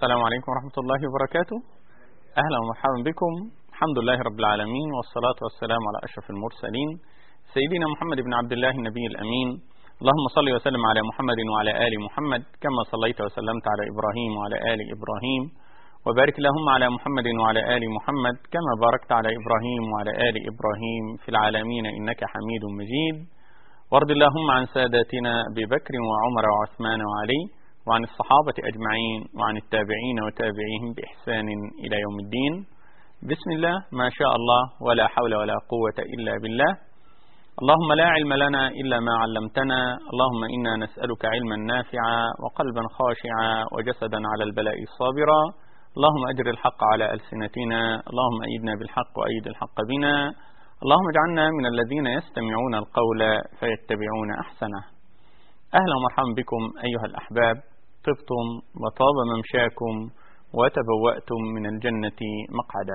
السلام عليكم ورحمة الله وبركاته أهلا ومرحبا بكم الحمد لله رب العالمين والصلاة والسلام على أشرف المرسلين سيدنا محمد بن عبد الله النبي الأمين اللهم صل وسلم على محمد وعلى آل محمد كما صليت وسلمت على إبراهيم وعلى آل إبراهيم وبارك اللهم على محمد وعلى آل محمد كما باركت على إبراهيم وعلى آل إبراهيم في العالمين إنك حميد مجيد وارض اللهم عن ساداتنا أبي بكر وعمر وعثمان وعلي وعن الصحابة أجمعين وعن التابعين وتابعيهم بإحسان إلى يوم الدين بسم الله ما شاء الله ولا حول ولا قوة إلا بالله اللهم لا علم لنا إلا ما علمتنا اللهم إنا نسألك علما نافعا وقلبا خاشعا وجسدا على البلاء صابرا اللهم أجر الحق على ألسنتنا اللهم أيدنا بالحق وأيد الحق بنا اللهم اجعلنا من الذين يستمعون القول فيتبعون أحسنه أهلا ومرحبا بكم أيها الأحباب طبتم وطاب ممشاكم وتبوأتم من الجنة مقعدا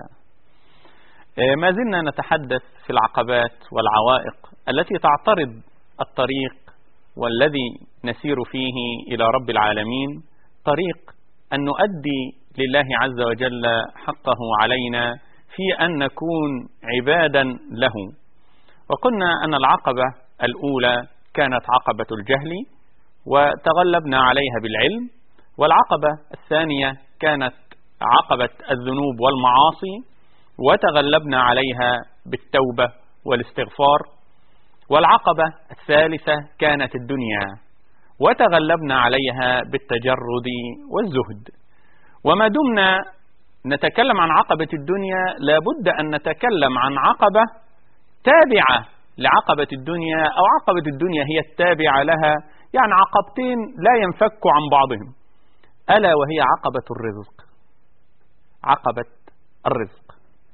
ما زلنا نتحدث في العقبات والعوائق التي تعترض الطريق والذي نسير فيه إلى رب العالمين طريق أن نؤدي لله عز وجل حقه علينا في أن نكون عبادا له وقلنا أن العقبة الأولى كانت عقبة الجهل وتغلبنا عليها بالعلم والعقبة الثانية كانت عقبة الذنوب والمعاصي وتغلبنا عليها بالتوبة والاستغفار والعقبة الثالثة كانت الدنيا وتغلبنا عليها بالتجرد والزهد وما دمنا نتكلم عن عقبة الدنيا لابد أن نتكلم عن عقبة تابعة لعقبة الدنيا أو عقبة الدنيا هي التابعة لها يعني عقبتين لا ينفكوا عن بعضهم ألا وهي عقبة الرزق عقبة الرزق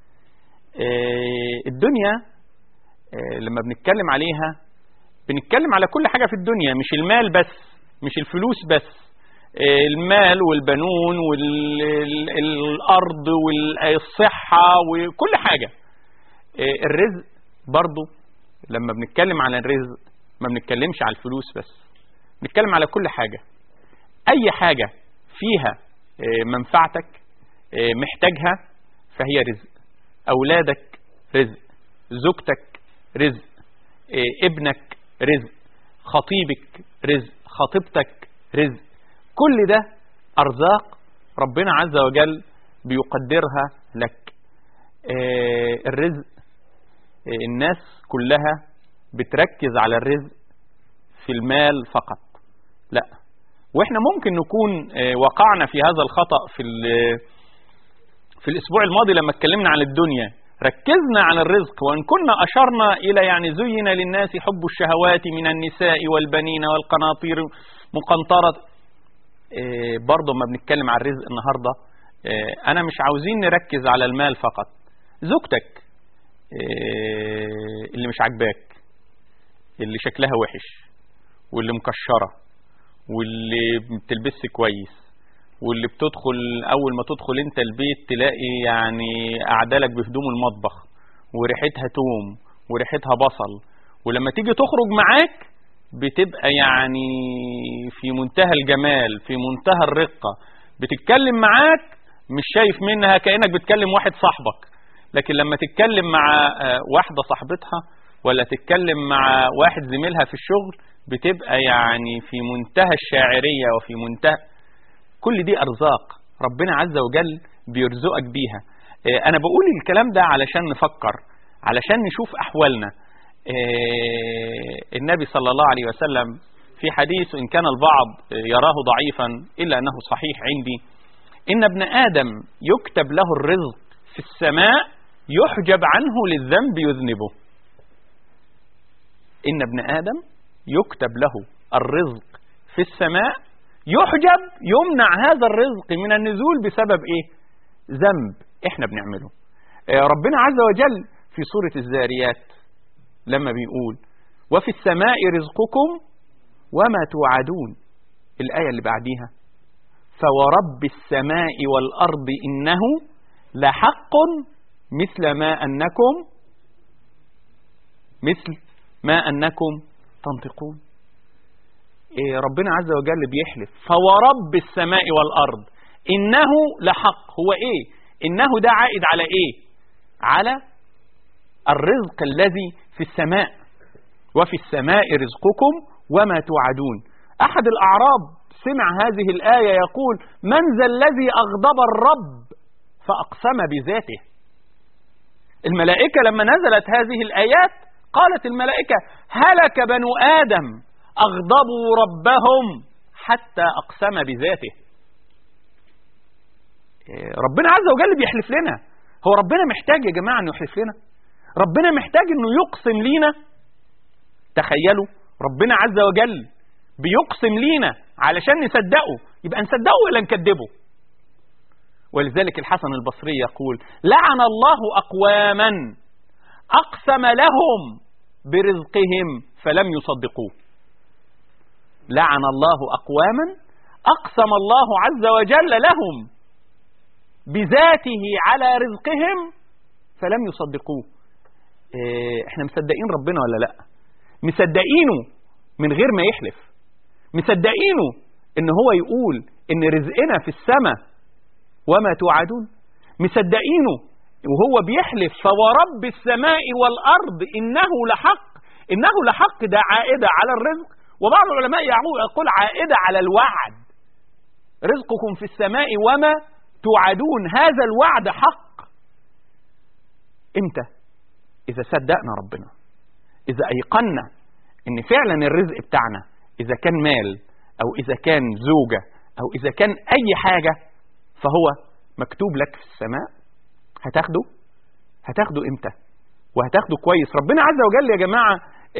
الدنيا لما بنتكلم عليها بنتكلم على كل حاجة في الدنيا مش المال بس مش الفلوس بس المال والبنون والأرض والصحة وكل حاجة الرزق برضو لما بنتكلم على الرزق ما بنتكلمش على الفلوس بس بنتكلم على كل حاجة أي حاجة فيها منفعتك محتاجها فهي رزق أولادك رزق زوجتك رزق ابنك رزق خطيبك رزق خطيبتك رزق كل ده أرزاق ربنا عز وجل بيقدرها لك الرزق الناس كلها بتركز على الرزق في المال فقط لا واحنا ممكن نكون وقعنا في هذا الخطأ في في الاسبوع الماضي لما اتكلمنا عن الدنيا ركزنا على الرزق وان كنا اشرنا الى يعني زين للناس حب الشهوات من النساء والبنين والقناطير مقنطرة برضه ما بنتكلم عن الرزق النهاردة انا مش عاوزين نركز على المال فقط زوجتك اللي مش عاجباك اللي شكلها وحش واللي مكشرة واللي بتلبس كويس واللي بتدخل اول ما تدخل انت البيت تلاقي يعني اعدالك بهدوم المطبخ وريحتها توم وريحتها بصل ولما تيجي تخرج معاك بتبقى يعني في منتهى الجمال في منتهى الرقة بتتكلم معاك مش شايف منها كأنك بتكلم واحد صاحبك لكن لما تتكلم مع واحدة صاحبتها ولا تتكلم مع واحد زميلها في الشغل بتبقى يعني في منتهى الشاعرية وفي منتهى كل دي أرزاق ربنا عز وجل بيرزقك بيها أنا بقول الكلام ده علشان نفكر علشان نشوف أحوالنا النبي صلى الله عليه وسلم في حديث إن كان البعض يراه ضعيفا إلا أنه صحيح عندي إن ابن آدم يكتب له الرزق في السماء يحجب عنه للذنب يذنبه إن ابن آدم يكتب له الرزق في السماء يحجب يمنع هذا الرزق من النزول بسبب ايه ذنب احنا بنعمله ربنا عز وجل في سورة الزاريات لما بيقول وفي السماء رزقكم وما توعدون الآية اللي بعديها فورب السماء والأرض إنه لحق مثل ما أنكم مثل ما أنكم تنطقون إيه ربنا عز وجل بيحلف فورب السماء والأرض إنه لحق هو إيه إنه ده عائد على إيه على الرزق الذي في السماء وفي السماء رزقكم وما توعدون أحد الأعراب سمع هذه الآية يقول من ذا الذي أغضب الرب فأقسم بذاته الملائكة لما نزلت هذه الآيات قالت الملائكة هلك بنو آدم أغضبوا ربهم حتى أقسم بذاته ربنا عز وجل بيحلف لنا هو ربنا محتاج يا جماعة أنه يحلف لنا ربنا محتاج أنه يقسم لينا تخيلوا ربنا عز وجل بيقسم لينا علشان نصدقه يبقى نصدقه ولا نكذبه ولذلك الحسن البصري يقول لعن الله أقواما أقسم لهم برزقهم فلم يصدقوه لعن الله أقواما أقسم الله عز وجل لهم بذاته على رزقهم فلم يصدقوه إيه احنا مصدقين ربنا ولا لا مصدقينه من غير ما يحلف مصدقينه ان هو يقول ان رزقنا في السماء وما توعدون مصدقينه وهو بيحلف فورب السماء والأرض إنه لحق إنه لحق ده عائدة على الرزق وبعض العلماء يقول عائدة على الوعد رزقكم في السماء وما توعدون هذا الوعد حق امتى إذا صدقنا ربنا إذا أيقنا إن فعلا الرزق بتاعنا إذا كان مال أو إذا كان زوجة أو إذا كان أي حاجة فهو مكتوب لك في السماء هتاخده هتاخده امتى وهتاخده كويس ربنا عز وجل يا جماعة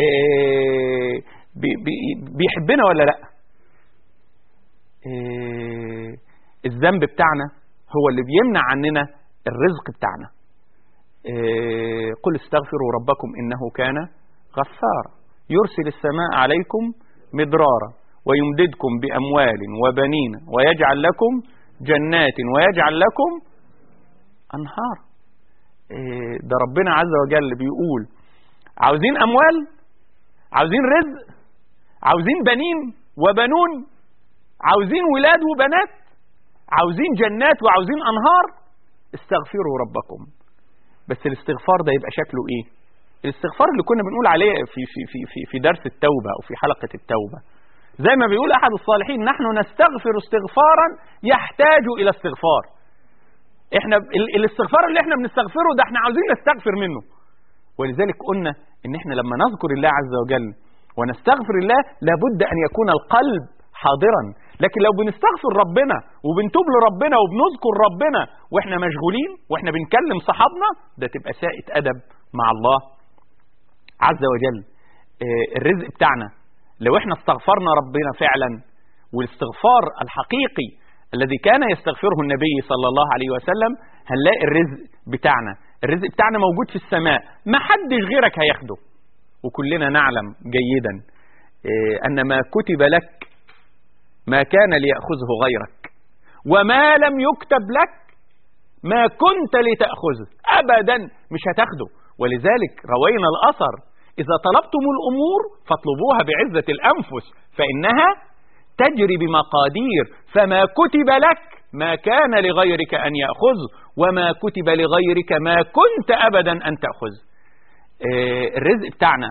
بي بي بيحبنا ولا لا الذنب بتاعنا هو اللي بيمنع عننا الرزق بتاعنا قل استغفروا ربكم إنه كان غفارا يرسل السماء عليكم مدرارا ويمددكم بأموال وبنين ويجعل لكم جنات ويجعل لكم أنهار ده ربنا عز وجل بيقول عاوزين أموال عاوزين رزق عاوزين بنين وبنون عاوزين ولاد وبنات عاوزين جنات وعاوزين أنهار استغفروا ربكم بس الاستغفار ده يبقى شكله ايه الاستغفار اللي كنا بنقول عليه في في في في, في درس التوبة او في حلقة التوبة زي ما بيقول احد الصالحين نحن نستغفر استغفارا يحتاج الى استغفار احنا الاستغفار اللي احنا بنستغفره ده احنا عاوزين نستغفر منه ولذلك قلنا ان احنا لما نذكر الله عز وجل ونستغفر الله لابد ان يكون القلب حاضرا لكن لو بنستغفر ربنا وبنتوب لربنا وبنذكر ربنا واحنا مشغولين واحنا بنكلم صحابنا ده تبقى ساءة ادب مع الله عز وجل اه الرزق بتاعنا لو احنا استغفرنا ربنا فعلا والاستغفار الحقيقي الذي كان يستغفره النبي صلى الله عليه وسلم هنلاقي الرزق بتاعنا الرزق بتاعنا موجود في السماء ما حدش غيرك هياخده وكلنا نعلم جيدا اه ان ما كتب لك ما كان ليأخذه غيرك وما لم يكتب لك ما كنت لتأخذه أبدا مش هتاخده ولذلك روينا الأثر إذا طلبتم الأمور فاطلبوها بعزة الأنفس فإنها تجري بمقادير فما كتب لك ما كان لغيرك أن يأخذه وما كتب لغيرك ما كنت أبدا أن تأخذ آه الرزق بتاعنا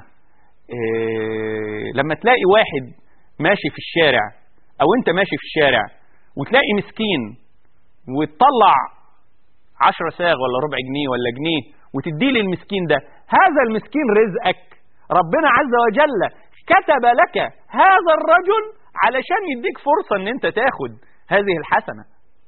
آه لما تلاقي واحد ماشي في الشارع او انت ماشي في الشارع وتلاقي مسكين وتطلع عشرة ساغ ولا ربع جنيه ولا جنيه وتديه للمسكين ده هذا المسكين رزقك ربنا عز وجل كتب لك هذا الرجل علشان يديك فرصة ان انت تاخد هذه الحسنة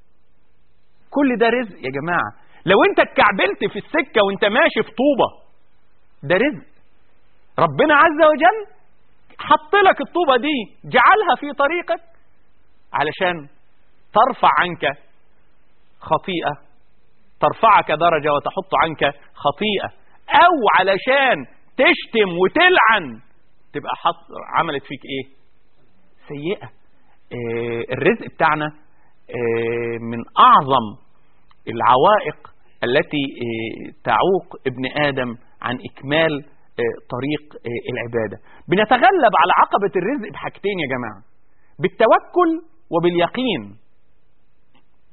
كل ده رزق يا جماعة لو انت اتكعبلت في السكة وانت ماشي في طوبة ده رزق ربنا عز وجل حط لك الطوبة دي جعلها في طريقك علشان ترفع عنك خطيئة ترفعك درجة وتحط عنك خطيئة أو علشان تشتم وتلعن تبقى حط عملت فيك إيه سيئة إيه الرزق بتاعنا إيه من أعظم العوائق التي إيه تعوق ابن آدم عن إكمال طريق العبادة بنتغلب على عقبة الرزق بحاجتين يا جماعة بالتوكل وباليقين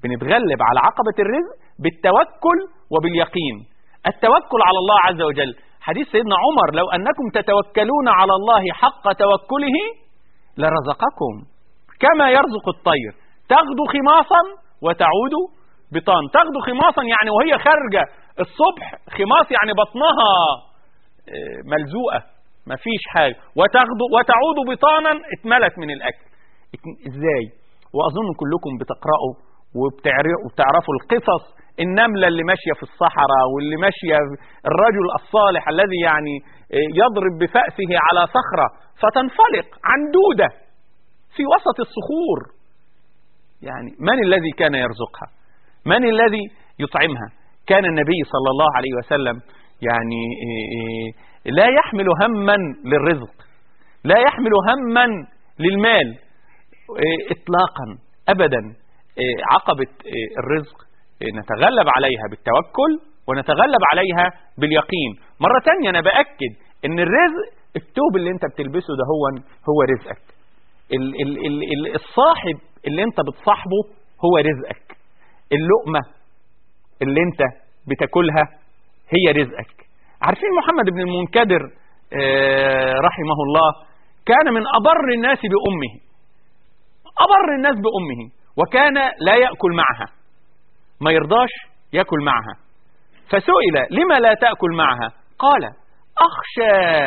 بنتغلب على عقبة الرزق بالتوكل وباليقين التوكل على الله عز وجل حديث سيدنا عمر لو أنكم تتوكلون على الله حق توكله لرزقكم كما يرزق الطير تغدو خماصا وتعود بطان تغدو خماصا يعني وهي خارجة الصبح خماص يعني بطنها ملزوقة مفيش حاجة وتغدو وتعود بطانا اتملت من الأكل ازاي وأظن كلكم بتقرأوا وبتعرفوا القصص النملة اللي ماشية في الصحراء واللي ماشية الرجل الصالح الذي يعني يضرب بفأسه على صخرة فتنفلق عن دودة في وسط الصخور يعني من الذي كان يرزقها من الذي يطعمها كان النبي صلى الله عليه وسلم يعني لا يحمل هما للرزق لا يحمل هما للمال اطلاقا ابدا عقبة الرزق نتغلب عليها بالتوكل ونتغلب عليها باليقين مرة تانية انا بأكد ان الرزق التوب اللي انت بتلبسه ده هو هو رزقك ال ال ال الصاحب اللي انت بتصاحبه هو رزقك اللقمة اللي انت بتاكلها هي رزقك عارفين محمد بن المنكدر رحمه الله كان من أبر الناس بأمه أبر الناس بأمه وكان لا يأكل معها ما يرضاش يأكل معها فسئل لما لا تأكل معها قال أخشى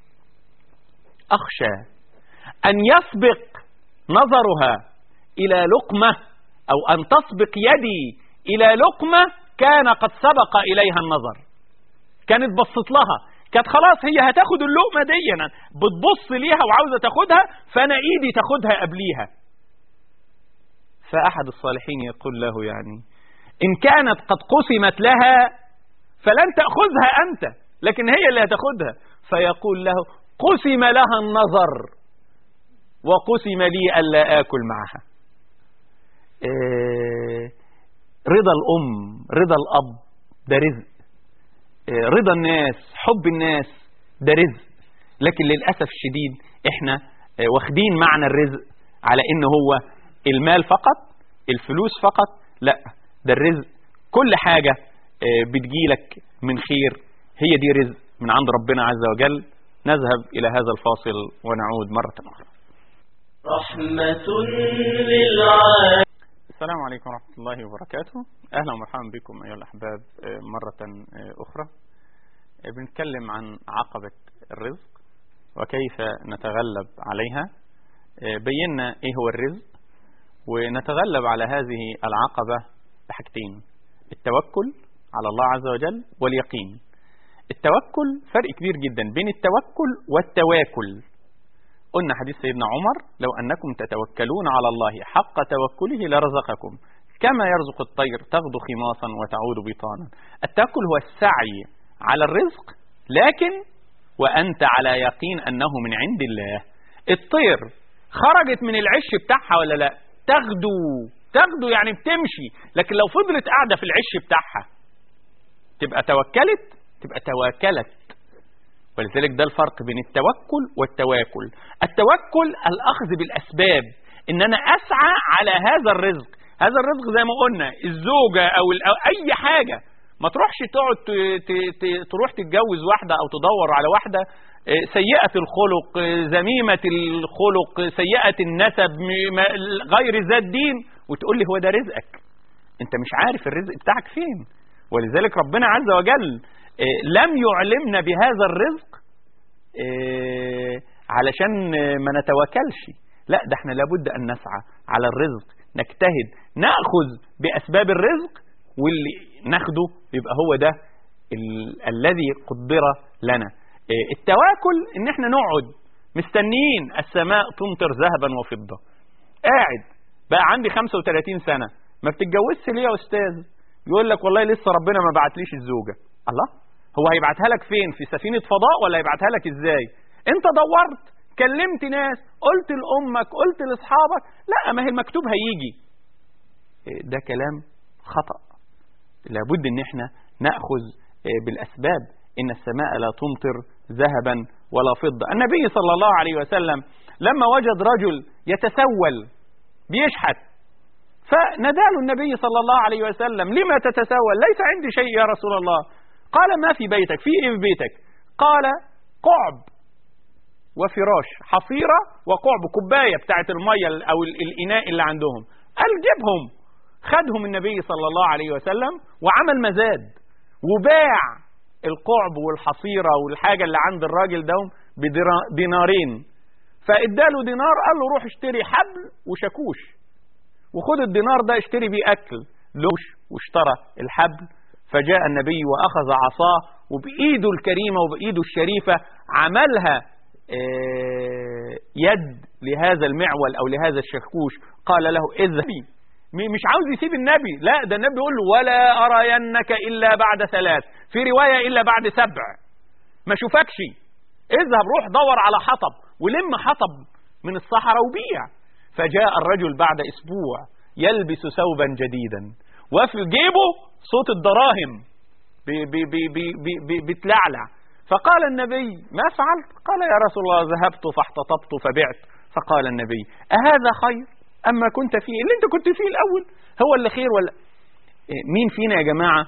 أخشى أن يسبق نظرها إلى لقمة أو أن تسبق يدي إلى لقمة كان قد سبق إليها النظر كانت بصت لها كانت خلاص هي هتاخد اللقمة دي بتبص ليها وعاوزة تاخدها فأنا إيدي تاخدها قبليها فأحد الصالحين يقول له يعني إن كانت قد قسمت لها فلن تأخذها أنت لكن هي اللي هتاخدها فيقول له قسم لها النظر وقسم لي ألا آكل معها إيه رضا الأم رضا الأب ده رزق إيه رضا الناس حب الناس ده رزق لكن للأسف الشديد احنا إيه واخدين معنى الرزق على ان هو المال فقط الفلوس فقط لا ده الرزق كل حاجة بتجيلك من خير هي دي رزق من عند ربنا عز وجل نذهب إلى هذا الفاصل ونعود مرة أخرى رحمة للعالمين السلام عليكم ورحمة الله وبركاته أهلا ومرحبا بكم أيها الأحباب مرة أخرى بنتكلم عن عقبة الرزق وكيف نتغلب عليها بينا إيه هو الرزق ونتغلب على هذه العقبة بحاجتين التوكل على الله عز وجل واليقين التوكل فرق كبير جدا بين التوكل والتواكل قلنا حديث سيدنا عمر لو أنكم تتوكلون على الله حق توكله لرزقكم كما يرزق الطير تغدو خماصا وتعود بطانا التوكل هو السعي على الرزق لكن وأنت على يقين أنه من عند الله الطير خرجت من العش بتاعها ولا لا تغدو تغدو يعني بتمشي لكن لو فضلت قاعدة في العش بتاعها تبقى توكلت تبقى تواكلت ولذلك ده الفرق بين التوكل والتواكل التوكل الأخذ بالأسباب إن أنا أسعى على هذا الرزق هذا الرزق زي ما قلنا الزوجة أو, أو أي حاجة ما تروحش تقعد تروح تتجوز واحدة أو تدور على واحدة سيئة الخلق ذميمة الخلق سيئة النسب غير ذات دين وتقول لي هو ده رزقك انت مش عارف الرزق بتاعك فين ولذلك ربنا عز وجل لم يعلمنا بهذا الرزق علشان ما نتواكلش لا ده احنا لابد ان نسعى على الرزق نجتهد ناخذ باسباب الرزق واللي ناخده يبقى هو ده ال الذي قدر لنا التواكل ان احنا نقعد مستنيين السماء تمطر ذهبا وفضة قاعد بقى عندي 35 سنة ما بتتجوزش ليه يا استاذ يقول لك والله لسه ربنا ما بعتليش الزوجة الله هو هيبعتها لك فين في سفينة فضاء ولا هيبعتها لك ازاي انت دورت كلمت ناس قلت لأمك قلت لأصحابك لا ما هي المكتوب هيجي ده كلام خطأ لابد ان احنا نأخذ بالأسباب إن السماء لا تمطر ذهبا ولا فضة النبي صلى الله عليه وسلم لما وجد رجل يتسول بيشحت فنداه النبي صلى الله عليه وسلم لما تتساءل ليس عندي شيء يا رسول الله قال ما في بيتك في ايه في بيتك قال قعب وفراش حصيرة وقعب كوباية بتاعت المية أو الإناء اللي عندهم قال جيبهم خدهم النبي صلى الله عليه وسلم وعمل مزاد وباع القعب والحصيرة والحاجة اللي عند الراجل ده بدينارين فاداله دينار قال له روح اشتري حبل وشاكوش وخد الدينار ده اشتري بيه أكل لوش واشترى الحبل فجاء النبي وأخذ عصاه وبإيده الكريمة وبإيده الشريفة عملها يد لهذا المعول أو لهذا الشكوش قال له اذهبي مش عاوز يسيب النبي لا ده النبي يقول له ولا أرينك إلا بعد ثلاث في رواية إلا بعد سبع ما شوفكش اذهب روح دور على حطب ولم حطب من الصحراء وبيع فجاء الرجل بعد أسبوع يلبس ثوبا جديدا وفي جيبه صوت الدراهم بتلعلع فقال النبي ما فعلت قال يا رسول الله ذهبت فاحتطبت فبعت فقال النبي أهذا خير أما كنت فيه اللي انت كنت فيه الأول هو اللي خير ولا مين فينا يا جماعة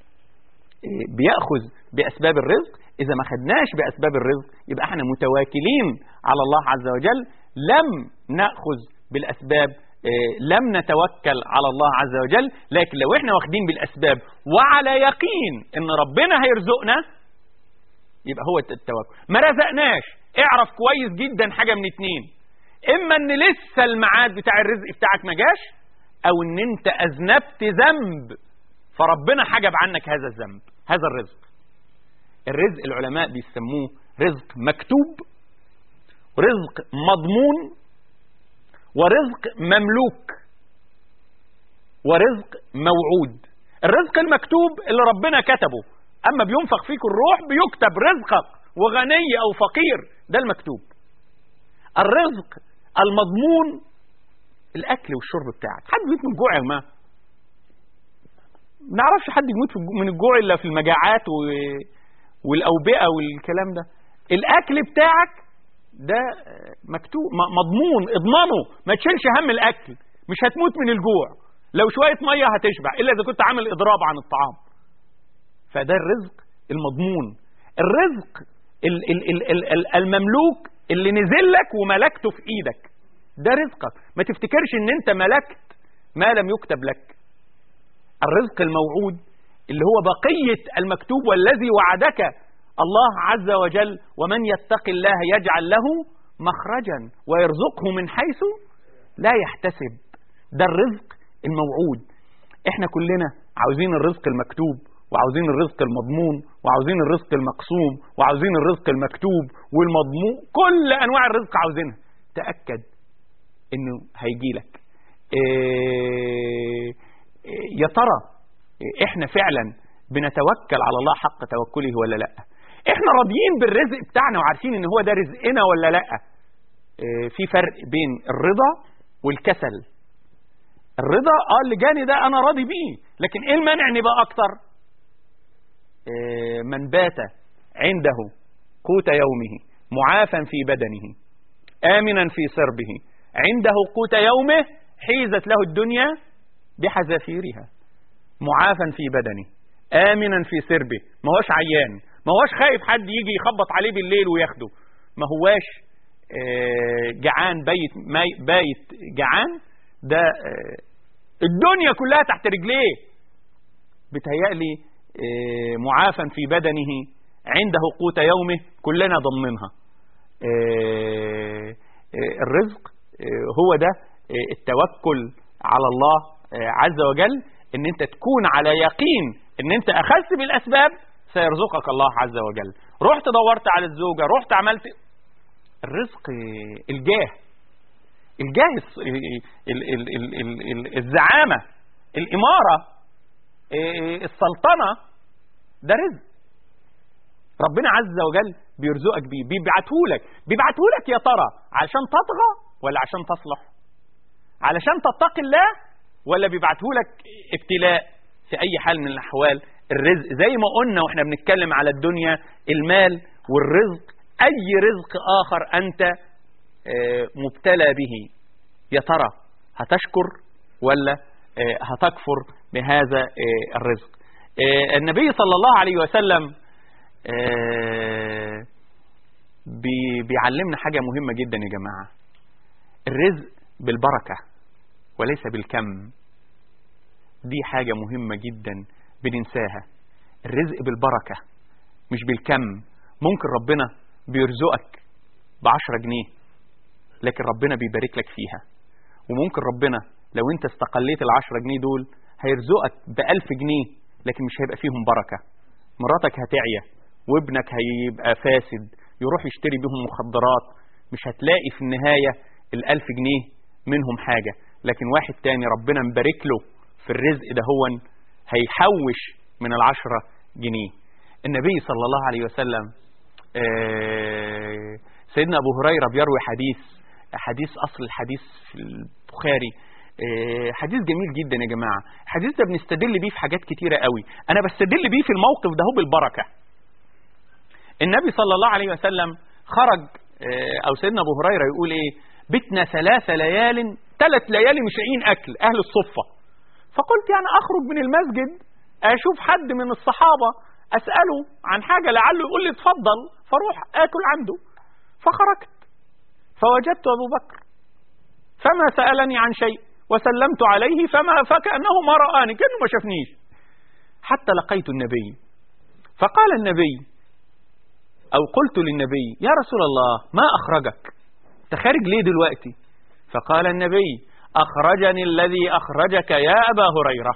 بيأخذ بأسباب الرزق إذا ما خدناش بأسباب الرزق يبقى احنا متواكلين على الله عز وجل لم نأخذ بالأسباب لم نتوكل على الله عز وجل لكن لو احنا واخدين بالأسباب وعلى يقين ان ربنا هيرزقنا يبقى هو التوكل ما رزقناش اعرف كويس جدا حاجة من اتنين اما ان لسه الميعاد بتاع الرزق بتاعك ما جاش او ان انت اذنبت ذنب فربنا حجب عنك هذا الذنب هذا الرزق الرزق العلماء بيسموه رزق مكتوب رزق مضمون ورزق مملوك ورزق موعود الرزق المكتوب اللي ربنا كتبه أما بينفق فيك الروح بيكتب رزقك وغني أو فقير ده المكتوب الرزق المضمون الأكل والشرب بتاعك حد بيموت من الجوع يا جماعة ما نعرفش حد يموت من الجوع إلا في المجاعات و... والأوبئة والكلام ده الأكل بتاعك ده مكتوب مضمون اضمنه ما تشيلش هم الأكل مش هتموت من الجوع لو شوية مية هتشبع إلا إذا كنت عامل إضراب عن الطعام فده الرزق المضمون الرزق ال ال ال ال ال المملوك اللي نزل لك وملكته في ايدك ده رزقك ما تفتكرش ان انت ملكت ما لم يكتب لك الرزق الموعود اللي هو بقية المكتوب والذي وعدك الله عز وجل ومن يتق الله يجعل له مخرجا ويرزقه من حيث لا يحتسب ده الرزق الموعود احنا كلنا عاوزين الرزق المكتوب وعاوزين الرزق المضمون وعاوزين الرزق المقسوم وعاوزين الرزق المكتوب والمضمون كل انواع الرزق عاوزينها تاكد انه هيجي لك إيه يا ترى احنا فعلا بنتوكل على الله حق توكله ولا لا احنا راضيين بالرزق بتاعنا وعارفين ان هو ده رزقنا ولا لا إيه في فرق بين الرضا والكسل الرضا اه اللي جاني ده انا راضي بيه لكن ايه المانع نبقى اكتر من بات عنده قوت يومه معافا في بدنه آمنا في سربه عنده قوت يومه حيزت له الدنيا بحذافيرها معافا في بدنه آمنا في سربه ما هوش عيان ما هوش خايف حد يجي يخبط عليه بالليل وياخده ما هواش جعان بيت بايت جعان ده الدنيا كلها تحت رجليه بتهيألي معافا في بدنه عنده قوت يومه كلنا ضمنها الرزق هو ده التوكل على الله عز وجل ان انت تكون على يقين ان انت اخذت بالاسباب سيرزقك الله عز وجل رحت دورت على الزوجة رحت عملت الرزق الجاه الجاه الزعامة الإمارة السلطنة ده رزق ربنا عز وجل بيرزقك بيه بيبعتهولك بيبعتهولك يا ترى علشان تطغى ولا عشان تصلح علشان تتقي الله ولا بيبعتهولك ابتلاء في أي حال من الأحوال الرزق زي ما قلنا واحنا بنتكلم على الدنيا المال والرزق أي رزق آخر أنت مبتلى به يا ترى هتشكر ولا آه، هتكفر بهذا آه، الرزق آه، النبي صلى الله عليه وسلم آه، بي- بيعلمنا حاجة مهمة جدا يا جماعة الرزق بالبركة وليس بالكم دي حاجة مهمة جدا بننساها الرزق بالبركة مش بالكم ممكن ربنا بيرزقك بعشرة جنيه لكن ربنا بيبارك لك فيها وممكن ربنا لو انت استقليت العشرة جنيه دول هيرزقك بألف جنيه لكن مش هيبقى فيهم بركة مراتك هتعيا وابنك هيبقى فاسد يروح يشتري بيهم مخدرات مش هتلاقي في النهاية الألف جنيه منهم حاجة لكن واحد تاني ربنا مبارك له في الرزق ده هو هيحوش من العشرة جنيه النبي صلى الله عليه وسلم آه، سيدنا أبو هريرة بيروي حديث حديث أصل الحديث في البخاري آه، حديث جميل جدا يا جماعة الحديث ده بنستدل بيه في حاجات كتيرة قوي أنا بستدل بيه في الموقف ده هو بالبركة النبي صلى الله عليه وسلم خرج آه، أو سيدنا أبو هريرة يقول إيه بتنا ثلاث ليال ثلاث ليالي مش لاقيين أكل أهل الصفة فقلت يعني أخرج من المسجد أشوف حد من الصحابة أسأله عن حاجة لعله يقول لي اتفضل فاروح آكل عنده فخرجت فوجدت أبو بكر فما سألني عن شيء وسلمت عليه فما فكأنه ما رآني كأنه ما شافنيش حتى لقيت النبي فقال النبي أو قلت للنبي يا رسول الله ما أخرجك تخارج ليه دلوقتي فقال النبي أخرجني الذي أخرجك يا أبا هريرة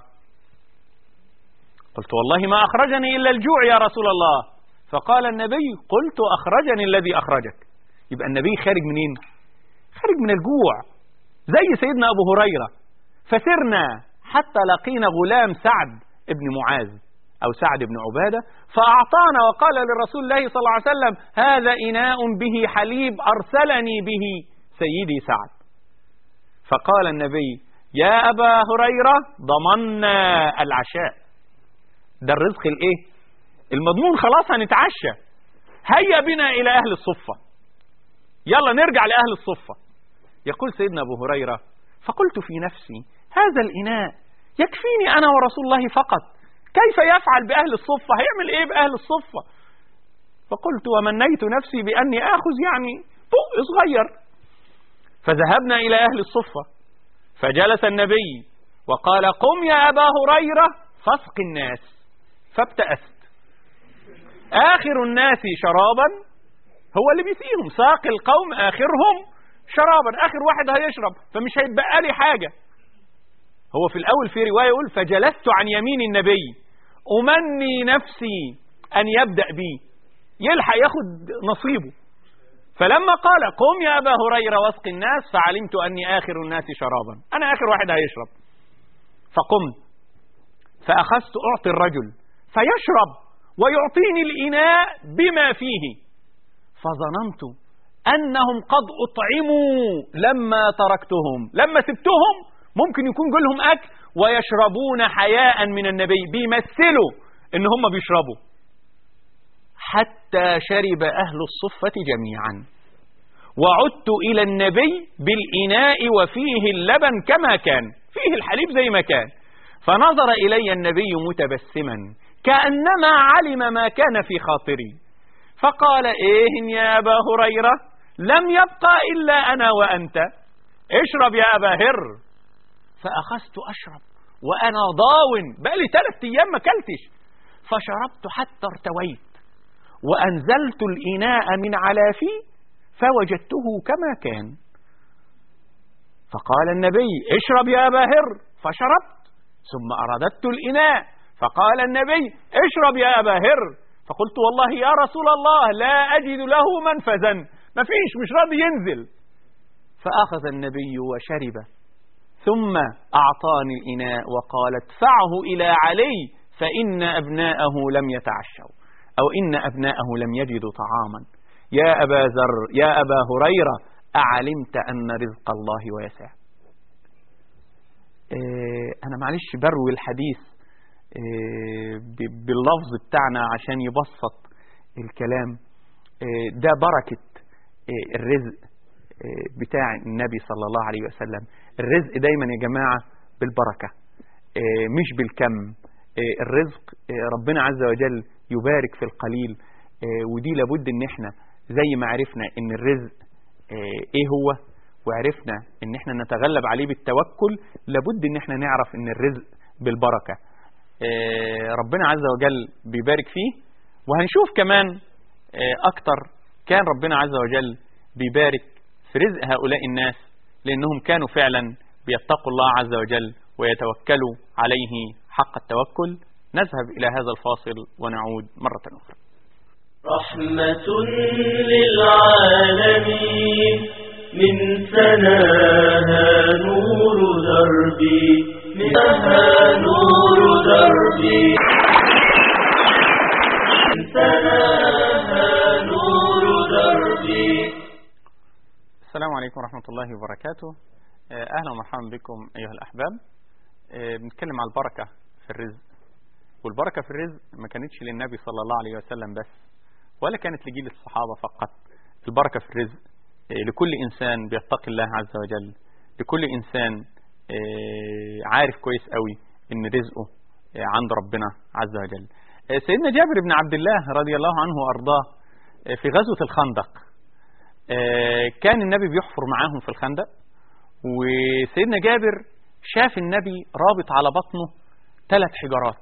قلت والله ما أخرجني إلا الجوع يا رسول الله فقال النبي قلت أخرجني الذي أخرجك يبقى النبي خارج منين خارج من الجوع زي سيدنا أبو هريرة فسرنا حتى لقينا غلام سعد ابن معاذ أو سعد بن عبادة فأعطانا وقال للرسول الله صلى الله عليه وسلم هذا إناء به حليب أرسلني به سيدي سعد فقال النبي يا أبا هريرة ضمنا العشاء ده الرزق الايه المضمون خلاص هنتعشى هيا بنا إلى أهل الصفة يلا نرجع لأهل الصفة يقول سيدنا أبو هريرة فقلت في نفسي هذا الإناء يكفيني أنا ورسول الله فقط كيف يفعل بأهل الصفة هيعمل إيه بأهل الصفة فقلت ومنيت نفسي بأني آخذ يعني طوق صغير فذهبنا إلى أهل الصفة فجلس النبي وقال قم يا أبا هريرة فاسق الناس فابتأست آخر الناس شرابا هو اللي بيسيهم ساق القوم آخرهم شرابا آخر واحد هيشرب فمش هيتبقى لي حاجة هو في الأول في رواية يقول فجلست عن يمين النبي أمني نفسي أن يبدأ بي يلحق ياخد نصيبه فلما قال قم يا أبا هريرة واسق الناس فعلمت أني آخر الناس شرابا أنا آخر واحد هيشرب فقمت فأخذت أعطي الرجل فيشرب ويعطيني الإناء بما فيه فظننت أنهم قد أطعموا لما تركتهم لما سبتهم ممكن يكون جولهم أكل ويشربون حياء من النبي بيمثلوا إن هم بيشربوا حتى شرب أهل الصفة جميعا وعدت إلى النبي بالإناء وفيه اللبن كما كان فيه الحليب زي ما كان فنظر إلي النبي متبسما كأنما علم ما كان في خاطري فقال إيه يا أبا هريرة لم يبقى إلا أنا وأنت اشرب يا أبا هر فأخذت أشرب وأنا ضاون بقالي ثلاث أيام ما كلتش فشربت حتى ارتويت وأنزلت الإناء من على في فوجدته كما كان فقال النبي اشرب يا أبا هر فشربت ثم أرددت الإناء فقال النبي اشرب يا أبا هر فقلت والله يا رسول الله لا أجد له منفذا ما فيش مش راضي ينزل فأخذ النبي وشرب ثم أعطاني الإناء وقال ادفعه إلى علي فإن أبناءه لم يتعشوا أو إن أبناءه لم يجدوا طعاما يا أبا ذر يا أبا هريرة أعلمت أن رزق الله واسع إيه أنا معلش بروي الحديث إيه باللفظ بتاعنا عشان يبسط الكلام إيه ده بركة الرزق بتاع النبي صلى الله عليه وسلم الرزق دايما يا جماعة بالبركة آه، مش بالكم آه، الرزق آه، ربنا عز وجل يبارك في القليل آه، ودي لابد ان احنا زي ما عرفنا ان الرزق آه، ايه هو وعرفنا ان احنا نتغلب عليه بالتوكل لابد ان احنا نعرف ان الرزق بالبركة آه، ربنا عز وجل بيبارك فيه وهنشوف كمان آه، اكتر كان ربنا عز وجل بيبارك في رزق هؤلاء الناس لانهم كانوا فعلا بيتقوا الله عز وجل ويتوكلوا عليه حق التوكل نذهب الى هذا الفاصل ونعود مرة اخرى رحمة للعالمين من سناها نور دربي منها نور دربي من سناها نور دربي السلام عليكم ورحمة الله وبركاته آه، أهلا ومرحبا بكم أيها الأحباب آه، بنتكلم على البركة في الرزق والبركة في الرزق ما كانتش للنبي صلى الله عليه وسلم بس ولا كانت لجيل الصحابة فقط البركة في الرزق آه، لكل إنسان بيتقي الله عز وجل لكل إنسان آه، عارف كويس قوي إن رزقه آه، عند ربنا عز وجل آه، سيدنا جابر بن عبد الله رضي الله عنه وأرضاه آه، في غزوة الخندق آه، كان النبي بيحفر معاهم في الخندق وسيدنا جابر شاف النبي رابط على بطنه ثلاث حجارات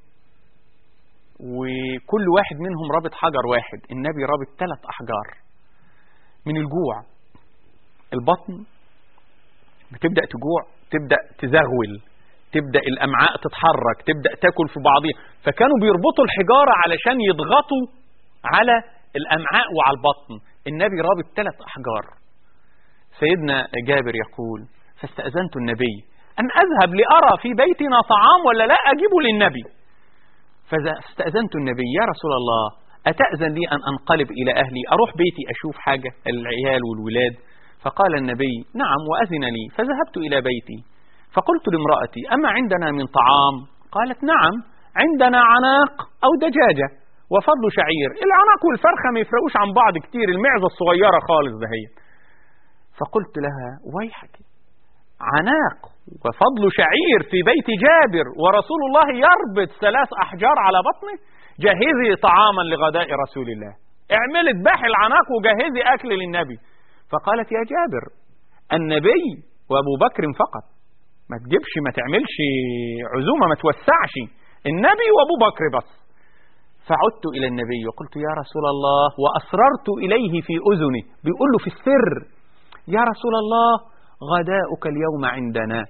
وكل واحد منهم رابط حجر واحد النبي رابط ثلاث أحجار من الجوع البطن بتبدأ تجوع تبدأ تزغول تبدأ الأمعاء تتحرك تبدأ تاكل في بعضها فكانوا بيربطوا الحجارة علشان يضغطوا على الأمعاء وعلى البطن النبي رابط ثلاث أحجار سيدنا جابر يقول فاستأذنت النبي أن أذهب لأرى في بيتنا طعام ولا لا أجيبه للنبي فاستأذنت النبي يا رسول الله أتأذن لي أن أنقلب إلى أهلي أروح بيتي أشوف حاجة العيال والولاد فقال النبي نعم وأذن لي فذهبت إلى بيتي فقلت لامرأتي أما عندنا من طعام قالت نعم عندنا عناق أو دجاجة وفضل شعير العناق والفرخة ما يفرقوش عن بعض كتير المعزة الصغيرة خالص دهيت فقلت لها ويحك عناق وفضل شعير في بيت جابر ورسول الله يربط ثلاث أحجار على بطنه جهزي طعاما لغداء رسول الله اعملي اذبحي العناق وجهزي أكل للنبي فقالت يا جابر النبي وأبو بكر فقط ما تجيبش ما تعملش عزومة ما توسعش النبي وأبو بكر بس فعدت إلى النبي وقلت يا رسول الله وأسررت إليه في أذنه بيقول له في السر يا رسول الله غداؤك اليوم عندنا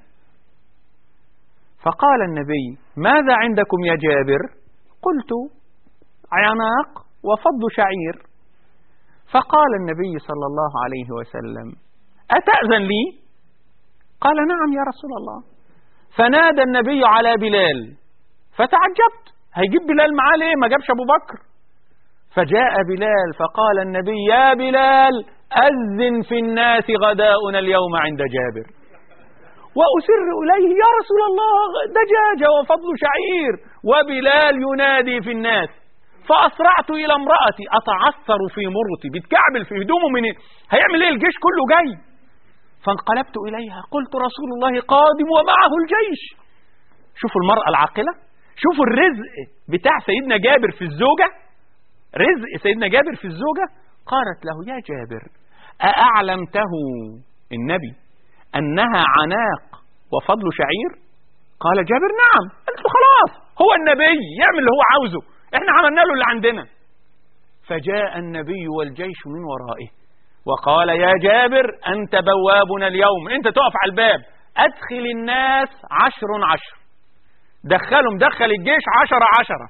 فقال النبي ماذا عندكم يا جابر قلت عناق وفض شعير فقال النبي صلى الله عليه وسلم أتأذن لي قال نعم يا رسول الله فنادى النبي على بلال فتعجبت هيجيب بلال معاه ليه ما جابش أبو بكر فجاء بلال فقال النبي يا بلال أذن في الناس غداؤنا اليوم عند جابر وأسر إليه يا رسول الله دجاجة وفضل شعير وبلال ينادي في الناس فأسرعت إلى امرأتي أتعثر في مرتي بتكعبل في هدومه من هيعمل إيه الجيش كله جاي فانقلبت إليها قلت رسول الله قادم ومعه الجيش شوفوا المرأة العاقلة شوفوا الرزق بتاع سيدنا جابر في الزوجة رزق سيدنا جابر في الزوجة قالت له يا جابر أأعلمته النبي أنها عناق وفضل شعير قال جابر نعم قالت له خلاص هو النبي يعمل اللي هو عاوزه احنا عملنا له اللي عندنا فجاء النبي والجيش من ورائه وقال يا جابر أنت بوابنا اليوم أنت تقف على الباب أدخل الناس عشر عشر دخلهم دخل الجيش عشرة عشرة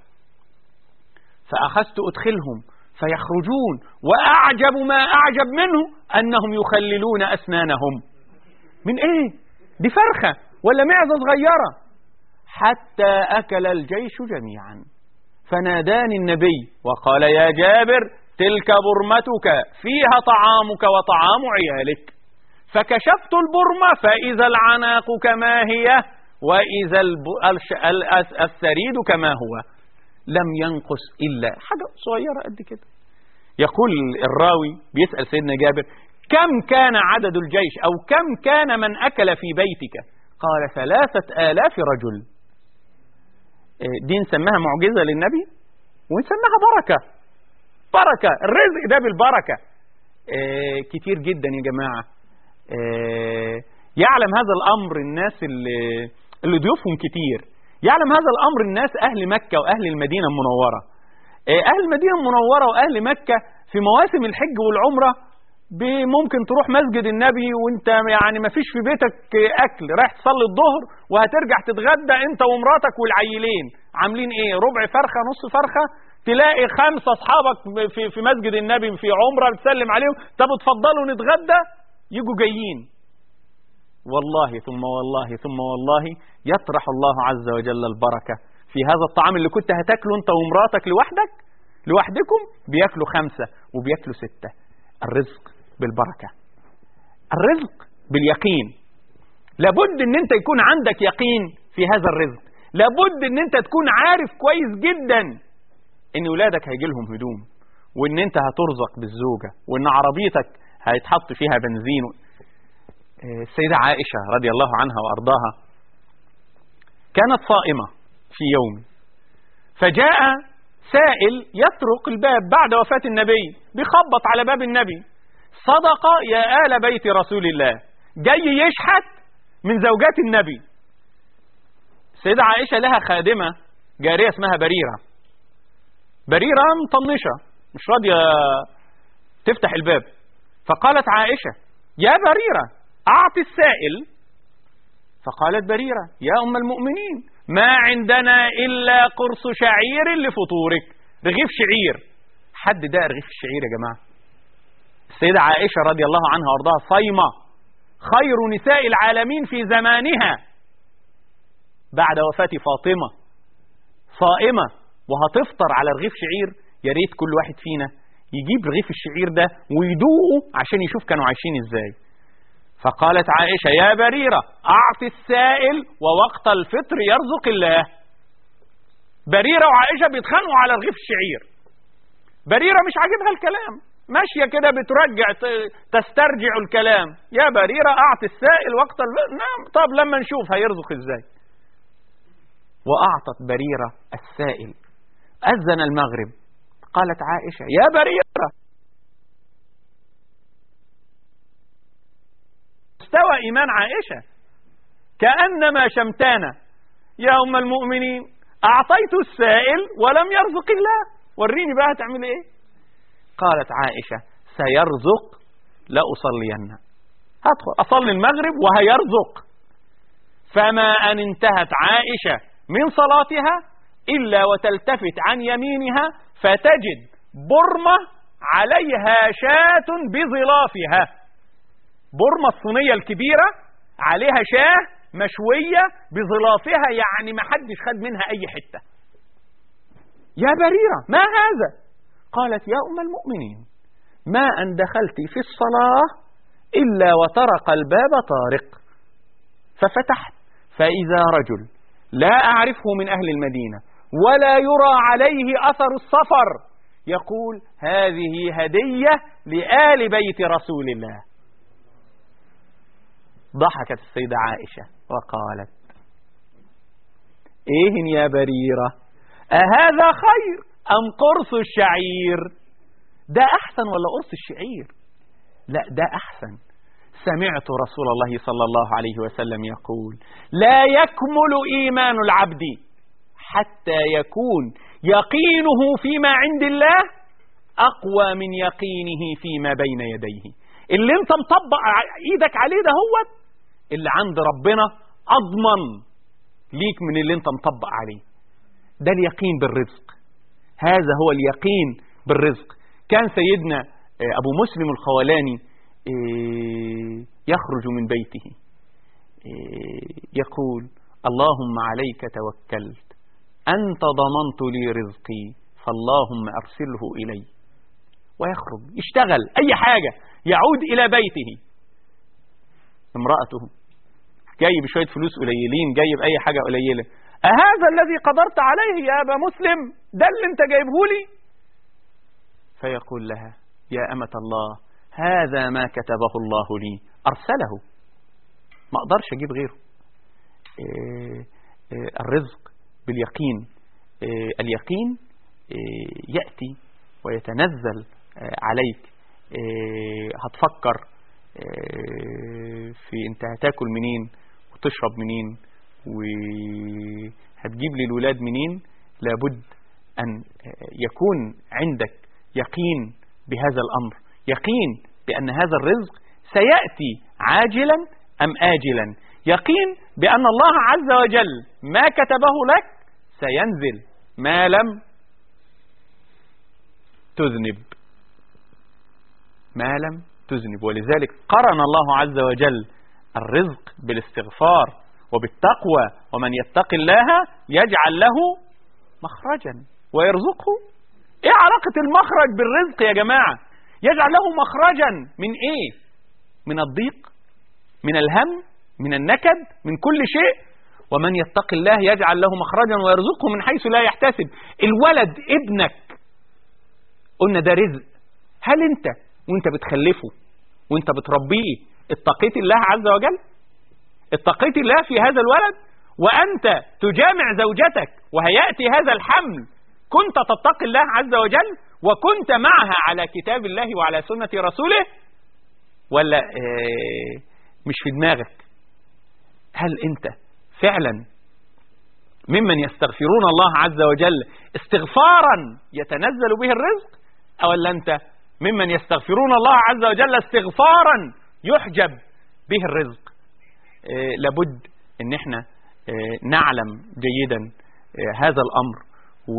فأخذت أدخلهم فيخرجون وأعجب ما أعجب منه أنهم يخللون أسنانهم من إيه؟ دي فرخة ولا معزة صغيرة حتى أكل الجيش جميعا فناداني النبي وقال يا جابر تلك برمتك فيها طعامك وطعام عيالك فكشفت البرمة فإذا العناق كما هي وإذا الب... الش... الأس... الثريد كما هو لم ينقص إلا حاجة صغيرة قد كده يقول الراوي بيسأل سيدنا جابر كم كان عدد الجيش أو كم كان من أكل في بيتك قال ثلاثة آلاف رجل آه، دي نسميها معجزة للنبي ونسميها بركة بركة الرزق ده بالبركة آه، كتير جدا يا جماعة آه، يعلم هذا الأمر الناس اللي, اللي ضيوفهم كتير يعلم هذا الأمر الناس أهل مكة وأهل المدينة المنورة آه، أهل المدينة المنورة وأهل مكة في مواسم الحج والعمرة ب- ممكن تروح مسجد النبي وانت يعني ما فيش في بيتك اكل رايح تصلي الظهر وهترجع تتغدى انت ومراتك والعيلين عاملين ايه ربع فرخه نص فرخه تلاقي خمسه اصحابك في في مسجد النبي في عمره بتسلم عليهم طب اتفضلوا نتغدى يجوا جايين والله ثم والله ثم والله يطرح الله عز وجل البركه في هذا الطعام اللي كنت هتاكله انت ومراتك لوحدك لوحدكم بياكلوا خمسه وبياكلوا سته الرزق بالبركة الرزق باليقين لابد ان انت يكون عندك يقين في هذا الرزق لابد ان انت تكون عارف كويس جدا ان ولادك هيجي لهم هدوم وان انت هترزق بالزوجة وان عربيتك هيتحط فيها بنزين آه، السيدة عائشة رضي الله عنها وارضاها كانت صائمة في يوم فجاء سائل يطرق الباب بعد وفاة النبي بيخبط على باب النبي صدق يا آل بيت رسول الله جاي يشحت من زوجات النبي السيدة عائشة لها خادمة جارية اسمها بريرة بريرة مطنشة مش راضية تفتح الباب فقالت عائشة يا بريرة أعطي السائل فقالت بريرة يا أم المؤمنين ما عندنا إلا قرص شعير لفطورك رغيف شعير حد ده رغيف الشعير يا جماعة السيدة عائشة رضي الله عنها وارضاها صايمة خير نساء العالمين في زمانها بعد وفاة فاطمة صائمة وهتفطر على رغيف شعير يا ريت كل واحد فينا يجيب رغيف الشعير ده ويدوقه عشان يشوف كانوا عايشين ازاي فقالت عائشة يا بريرة أعطي السائل ووقت الفطر يرزق الله بريرة وعائشة بيتخانقوا على رغيف الشعير بريرة مش عاجبها الكلام ماشية كده بترجع ت- تسترجع الكلام يا بريرة أعطي السائل وقت الفطر نعم طب لما نشوف هيرزق ازاي وأعطت بريرة السائل أذن المغرب قالت عائشة يا بريرة استوى إيمان عائشة كأنما شمتانة يا أم المؤمنين أعطيت السائل ولم يرزق الله وريني بقى هتعمل إيه قالت عائشة سيرزق لأصلين هدخل أصلي المغرب وهيرزق فما أن انتهت عائشة من صلاتها إلا وتلتفت عن يمينها فتجد برمة عليها شاة بظلافها برمة الصينية الكبيرة عليها شاه مشوية بظلافها يعني ما حدش خد منها أي حتة يا بريرة ما هذا قالت يا أم المؤمنين ما أن دخلت في الصلاة إلا وطرق الباب طارق ففتحت فإذا رجل لا أعرفه من أهل المدينة ولا يرى عليه أثر السفر يقول هذه هدية لآل بيت رسول الله ضحكت السيدة عائشة وقالت إيه يا بريرة أهذا خير أم قرص الشعير ده أحسن ولا قرص الشعير لا ده أحسن سمعت رسول الله صلى الله عليه وسلم يقول لا يكمل إيمان العبد حتى يكون يقينه فيما عند الله أقوى من يقينه فيما بين يديه اللي انت مطبق ايدك عليه ده هو اللي عند ربنا أضمن ليك من اللي انت مطبق عليه ده اليقين بالرزق هذا هو اليقين بالرزق كان سيدنا أبو مسلم الخولاني يخرج من بيته يقول اللهم عليك توكلت أنت ضمنت لي رزقي فاللهم أرسله إلي ويخرج يشتغل أي حاجة يعود إلى بيته امرأته جايب شوية فلوس قليلين جايب أي حاجة قليلة أهذا الذي قدرت عليه يا أبا مسلم ده اللي انت جايبه لي فيقول لها يا أمة الله هذا ما كتبه الله لي أرسله ما أقدرش أجيب غيره إيه إيه الرزق باليقين آه، اليقين آه، يأتي ويتنزل آه، عليك آه، هتفكر آه، في انت هتاكل منين وتشرب منين وهتجيب لي الولاد منين لابد أن آه، يكون عندك يقين بهذا الأمر يقين بأن هذا الرزق سيأتي عاجلا أم آجلا يقين بأن الله عز وجل ما كتبه لك سينزل ما لم تذنب ما لم تذنب ولذلك قرن الله عز وجل الرزق بالاستغفار وبالتقوى ومن يتق الله يجعل له مخرجا ويرزقه ايه علاقة المخرج بالرزق يا جماعة يجعل له مخرجا من ايه من الضيق من الهم من النكد من كل شيء ومن يتق الله يجعل له مخرجا ويرزقه من حيث لا يحتسب الولد ابنك قلنا ده رزق هل انت وانت بتخلفه وانت بتربيه اتقيت الله عز وجل اتقيت الله في هذا الولد وانت تجامع زوجتك وهياتي هذا الحمل كنت تتقي الله عز وجل وكنت معها على كتاب الله وعلى سنة رسوله ولا اه مش في دماغك هل انت فعلا ممن يستغفرون الله عز وجل استغفارا يتنزل به الرزق او ولا انت ممن يستغفرون الله عز وجل استغفارا يحجب به الرزق اه لابد ان احنا اه نعلم جيدا اه هذا الامر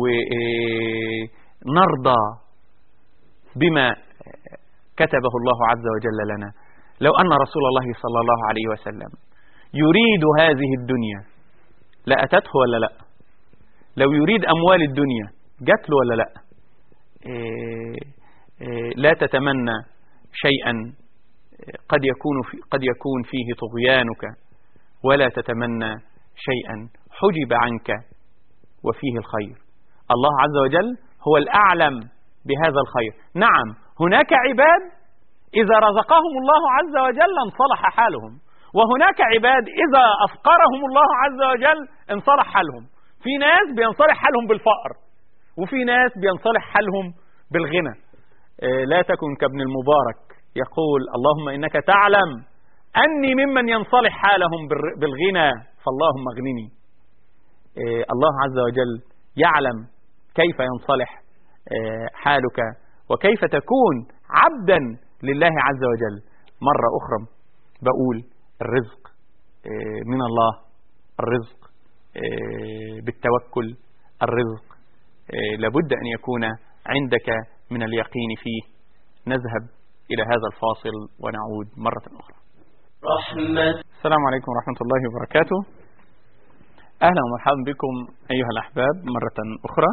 ونرضى بما كتبه الله عز وجل لنا لو أن رسول الله صلى الله عليه وسلم يريد هذه الدنيا لأتته ولا لا لو يريد أموال الدنيا جات له ولا لا إيه إيه لا تتمنى شيئا قد يكون في قد يكون فيه طغيانك ولا تتمنى شيئا حجب عنك وفيه الخير الله عز وجل هو الأعلم بهذا الخير نعم هناك عباد إذا رزقهم الله عز وجل انصلح حالهم وهناك عباد إذا أفقرهم الله عز وجل انصلح حالهم في ناس بينصلح حالهم بالفقر وفي ناس بينصلح حالهم بالغنى لا تكن كابن المبارك يقول اللهم إنك تعلم أني ممن ينصلح حالهم بالغنى فاللهم اغنني الله عز وجل يعلم كيف ينصلح حالك وكيف تكون عبدا لله عز وجل مرة أخرى بقول الرزق من الله الرزق بالتوكل الرزق لابد أن يكون عندك من اليقين فيه نذهب إلى هذا الفاصل ونعود مرة أخرى رحمة السلام عليكم ورحمة الله وبركاته أهلا ومرحبا بكم أيها الأحباب مرة أخرى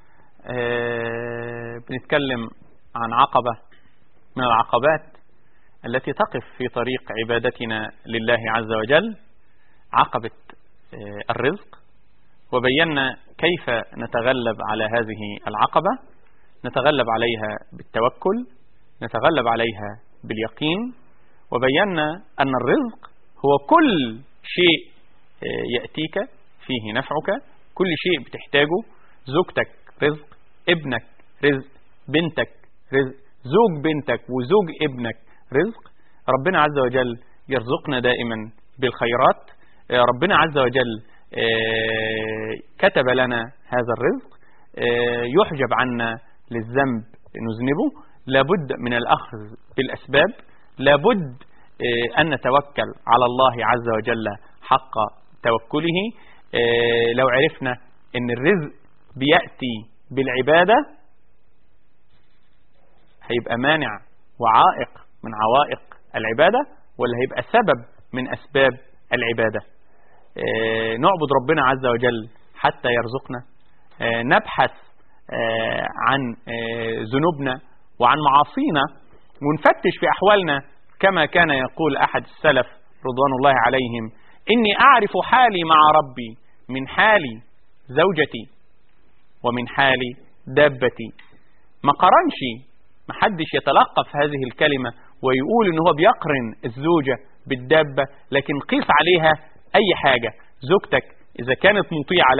أه بنتكلم عن عقبة من العقبات التي تقف في طريق عبادتنا لله عز وجل عقبة أه الرزق وبينا كيف نتغلب على هذه العقبة نتغلب عليها بالتوكل نتغلب عليها باليقين وبينا أن الرزق هو كل شيء يأتيك فيه نفعك كل شيء بتحتاجه زوجتك رزق ابنك رزق بنتك رزق زوج بنتك وزوج ابنك رزق ربنا عز وجل يرزقنا دائما بالخيرات ربنا عز وجل كتب لنا هذا الرزق يحجب عنا للذنب نذنبه لابد من الأخذ بالأسباب لابد أن نتوكل على الله عز وجل حق توكله لو عرفنا أن الرزق بيأتي بالعبادة هيبقى مانع وعائق من عوائق العبادة ولا هيبقى سبب من أسباب العبادة نعبد ربنا عز وجل حتى يرزقنا نبحث عن ذنوبنا وعن معاصينا ونفتش في أحوالنا كما كان يقول أحد السلف رضوان الله عليهم إني أعرف حالي مع ربي من حال زوجتي ومن حال دابتي ما قرنش ما حدش يتلقف هذه الكلمة ويقول إن هو بيقرن الزوجة بالدابة لكن قيس عليها أي حاجة زوجتك إذا كانت مطيعة لك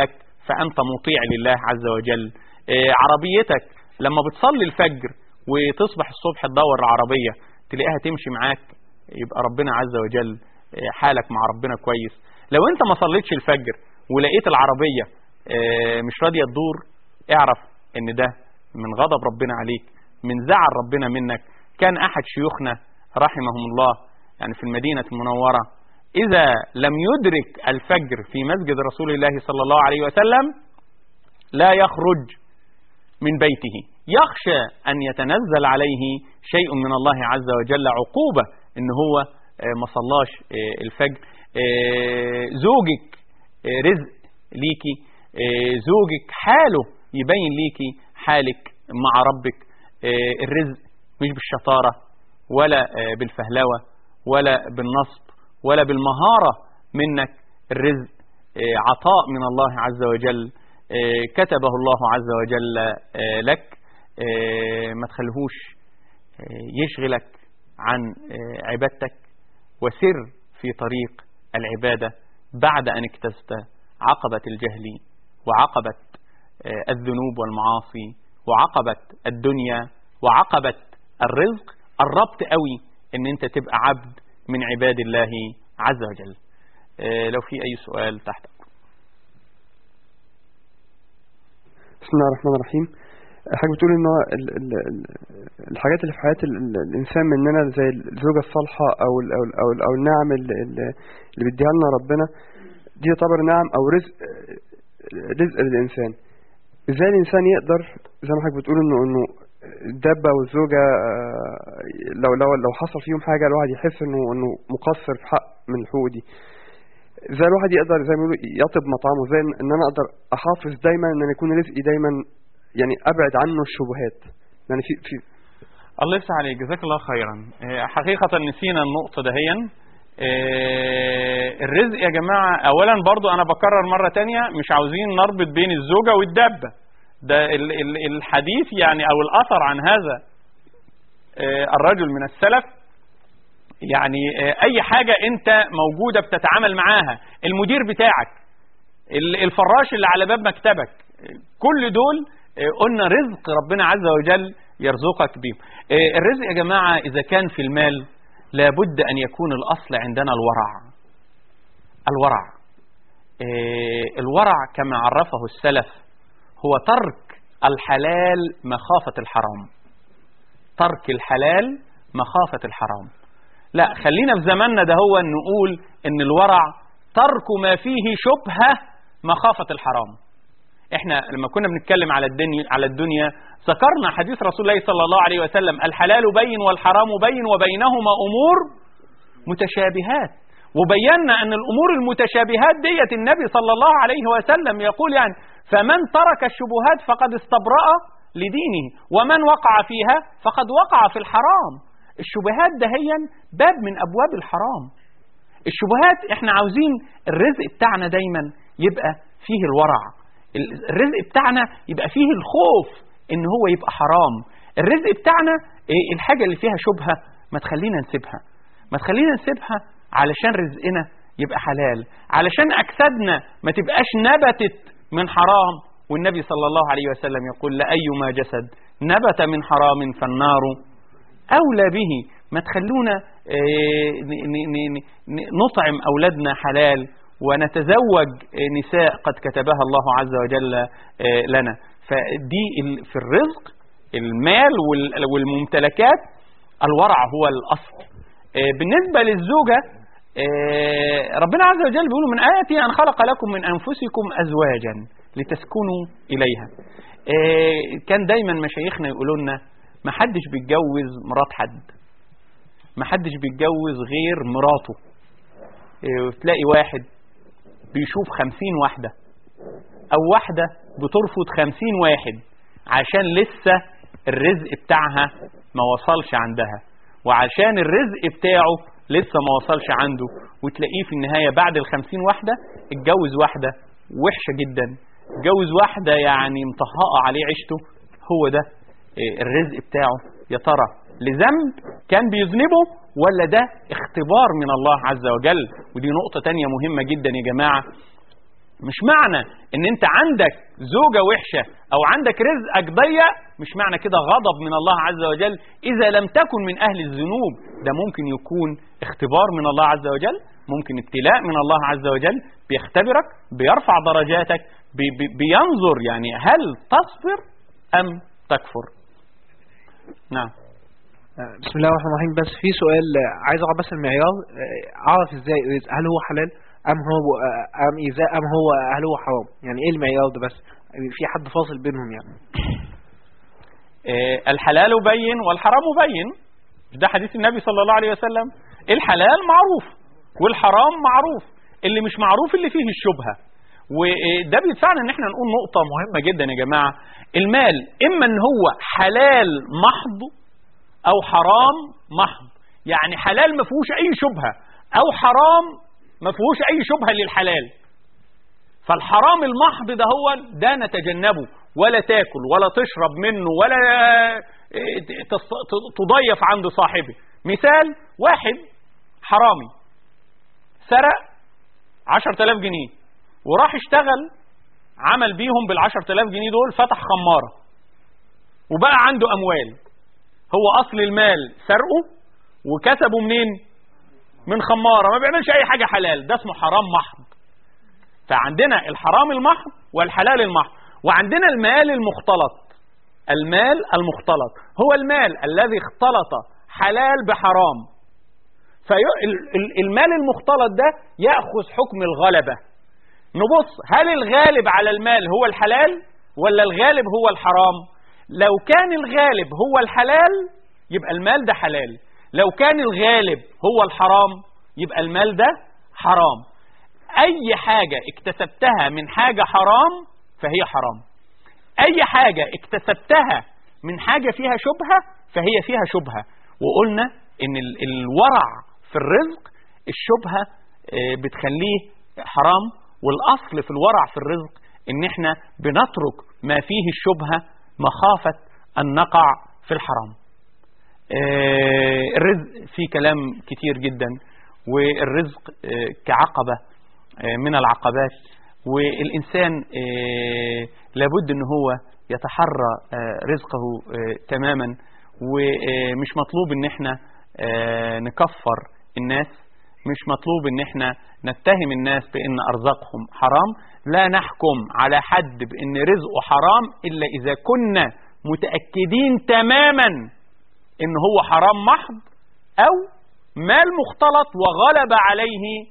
فأنت مطيع لله عز وجل آه، عربيتك لما بتصلي الفجر وتصبح الصبح تدور العربية تلاقيها تمشي معاك يبقى ربنا عز وجل آه، حالك مع ربنا كويس لو انت ما صليتش الفجر ولقيت العربية آه، مش راضية تدور اعرف ان ده من غضب ربنا عليك من زعل ربنا منك كان احد شيوخنا رحمهم الله يعني في المدينة المنورة اذا لم يدرك الفجر في مسجد رسول الله صلى الله عليه وسلم لا يخرج من بيته يخشى أن يتنزل عليه شيء من الله عز وجل عقوبة إن هو آه، ما صلاش آه، الفجر آه، زوجك آه، رزق ليكي آه، زوجك حاله يبين ليكي حالك مع ربك آه، الرزق مش بالشطارة ولا آه، بالفهلوة ولا بالنصب ولا بالمهارة منك الرزق آه، عطاء من الله عز وجل آه، كتبه الله عز وجل آه، لك آه، ما تخليهوش آه، يشغلك عن آه، عبادتك وسر في طريق العبادة بعد أن اكتسبت عقبة الجهل وعقبة آه، الذنوب والمعاصي وعقبة الدنيا وعقبة الرزق قربت قوي ان انت تبقى عبد من عباد الله عز وجل آه، لو في اي سؤال تحت أمرك. بسم الله الرحمن الرحيم حضرتك بتقول ان هو ال- ال- ال- الحاجات اللي في حياه ال- ال- الانسان مننا زي الزوجه الصالحه او ال او ال او, ال أو النعم ال- ال- اللي بيديها لنا ربنا دي تعتبر نعم او رزق رزق للانسان ازاي الانسان يقدر زي ما حضرتك بتقول انه انه الدابه والزوجه آه، لو لو لو حصل فيهم حاجه الواحد يحس انه انه مقصر في حق من الحقوق دي ازاي الواحد يقدر زي ما بيقولوا يطب مطعمه ازاي ان انا اقدر احافظ دايما ان أنا يكون رزقي دايما يعني ابعد عنه الشبهات يعني في في الله يفتح عليك جزاك الله خيرا آه، حقيقة نسينا النقطة دهيا آه، الرزق يا جماعة أولا برضو أنا بكرر مرة تانية مش عاوزين نربط بين الزوجة والدابة ده ال- ال- الحديث يعني أو الأثر عن هذا آه، الرجل من السلف يعني آه، أي حاجة أنت موجودة بتتعامل معاها المدير بتاعك ال- الفراش اللي على باب مكتبك كل دول آه، قلنا رزق ربنا عز وجل يرزقك بهم آه، الرزق يا جماعة إذا كان في المال لابد أن يكون الأصل عندنا الورع الورع آه، الورع كما عرفه السلف هو ترك الحلال مخافة الحرام ترك الحلال مخافة الحرام لا خلينا في زماننا ده هو نقول ان الورع ترك ما فيه شبهة مخافة الحرام احنا لما كنا بنتكلم على الدنيا على الدنيا ذكرنا حديث رسول الله صلى الله عليه وسلم الحلال بين والحرام بين وبينهما امور متشابهات وبينا ان الامور المتشابهات ديت النبي صلى الله عليه وسلم يقول يعني فمن ترك الشبهات فقد استبرأ لدينه ومن وقع فيها فقد وقع في الحرام الشبهات دهيا باب من ابواب الحرام الشبهات احنا عاوزين الرزق بتاعنا دايما يبقى فيه الورع ال- الرزق بتاعنا يبقى فيه الخوف ان هو يبقى حرام الرزق بتاعنا إيه، الحاجة اللي فيها شبهة ما تخلينا نسيبها ما تخلينا نسيبها علشان رزقنا يبقى حلال علشان أجسادنا ما تبقاش نبتت من حرام والنبي صلى الله عليه وسلم يقول لأيما جسد نبت من حرام فالنار أولى به ما تخلونا آه، ن- ن- ن- ن- نطعم أولادنا حلال ونتزوج آه، نساء قد كتبها الله عز وجل آه، لنا فدي ال- في الرزق المال وال- والممتلكات الورع هو الأصل آه، بالنسبة للزوجة آه، ربنا عز وجل بيقول من آياتي أن خلق لكم من أنفسكم أزواجا لتسكنوا إليها آه، كان دايما مشايخنا يقولوا لنا ما حدش بيتجوز مرات حد ما حدش بيتجوز غير مراته آه، وتلاقي واحد بيشوف خمسين واحدة أو واحدة بترفض خمسين واحد عشان لسه الرزق بتاعها ما وصلش عندها وعشان الرزق بتاعه لسه ما وصلش عنده وتلاقيه في النهاية بعد الخمسين واحدة اتجوز واحدة وحشة جدا اتجوز واحدة يعني مطهقة عليه عيشته هو ده إيه، الرزق بتاعه يا ترى لذنب كان بيذنبه ولا ده اختبار من الله عز وجل ودي نقطة تانية مهمة جدا يا جماعة مش معنى ان انت عندك زوجة وحشة او عندك رزقك ضيق مش معنى كده غضب من الله عز وجل اذا لم تكن من اهل الذنوب ده ممكن يكون اختبار من الله عز وجل ممكن ابتلاء من الله عز وجل بيختبرك بيرفع درجاتك بي بي بينظر يعني هل تصبر ام تكفر نعم بسم الله الرحمن الرحيم بس في سؤال آه، عايز اعرف بس المعيار آه، اعرف ازاي هل هو حلال ام هو آه، ام اذا ام هو هل هو حرام يعني ايه المعيار ده بس في حد فاصل بينهم يعني آه، الحلال بين والحرام بين مش ده حديث النبي صلى الله عليه وسلم الحلال معروف والحرام معروف اللي مش معروف اللي فيه الشبهة وده بيدفعنا ان احنا نقول نقطة مهمة جدا يا جماعة المال اما ان هو حلال محض او حرام محض يعني حلال ما فيهوش اي شبهة او حرام ما فيهوش اي شبهة للحلال فالحرام المحض ده هو ده نتجنبه ولا تاكل ولا تشرب منه ولا إيه، تص- تضيف عند صاحبه مثال واحد حرامي سرق عشر تلاف جنيه وراح اشتغل عمل بيهم بالعشر تلاف جنيه دول فتح خمارة وبقى عنده أموال هو أصل المال سرقه وكسبه منين من خمارة ما بيعملش أي حاجة حلال ده اسمه حرام محض فعندنا الحرام المحض والحلال المحض وعندنا المال المختلط المال المختلط هو المال الذي اختلط حلال بحرام فالمال المختلط ده يأخذ حكم الغلبة نبص هل الغالب على المال هو الحلال ولا الغالب هو الحرام لو كان الغالب هو الحلال يبقى المال ده حلال لو كان الغالب هو الحرام يبقى المال ده حرام أي حاجة اكتسبتها من حاجة حرام فهي حرام أي حاجة اكتسبتها من حاجة فيها شبهة فهي فيها شبهة وقلنا إن ال- الورع في الرزق الشبهة آه، بتخليه حرام والأصل في الورع في الرزق إن إحنا بنترك ما فيه الشبهة مخافة أن نقع في الحرام آه، الرزق فيه كلام كتير جدا والرزق آه، كعقبة آه، من العقبات والإنسان آه، لابد أن هو يتحرى آه، رزقه آه، تماما ومش مطلوب أن احنا آه، نكفر الناس مش مطلوب ان احنا نتهم الناس بان ارزاقهم حرام لا نحكم على حد بان رزقه حرام الا اذا كنا متاكدين تماما ان هو حرام محض او مال مختلط وغلب عليه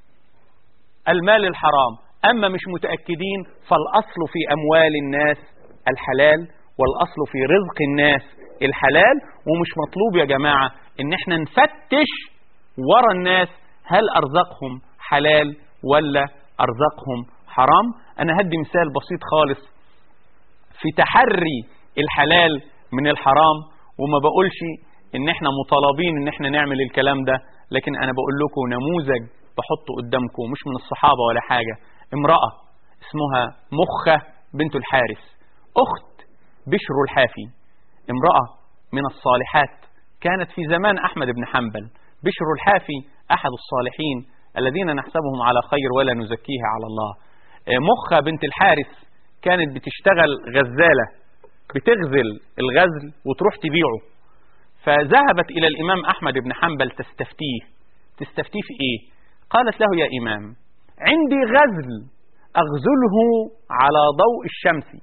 المال الحرام اما مش متاكدين فالاصل في اموال الناس الحلال والاصل في رزق الناس الحلال ومش مطلوب يا جماعه ان احنا نفتش ورا الناس هل ارزاقهم حلال ولا ارزاقهم حرام انا هدي مثال بسيط خالص في تحري الحلال من الحرام وما بقولش ان احنا مطالبين ان احنا نعمل الكلام ده لكن انا بقول لكم نموذج بحطه قدامكم مش من الصحابة ولا حاجة امرأة اسمها مخة بنت الحارث اخت بشر الحافي امرأة من الصالحات كانت في زمان احمد بن حنبل بشر الحافي احد الصالحين الذين نحسبهم على خير ولا نزكيها على الله مخة بنت الحارث كانت بتشتغل غزالة بتغزل الغزل وتروح تبيعه فذهبت إلى الإمام أحمد بن حنبل تستفتيه تستفتيه في إيه قالت له يا إمام عندي غزل أغزله على ضوء الشمس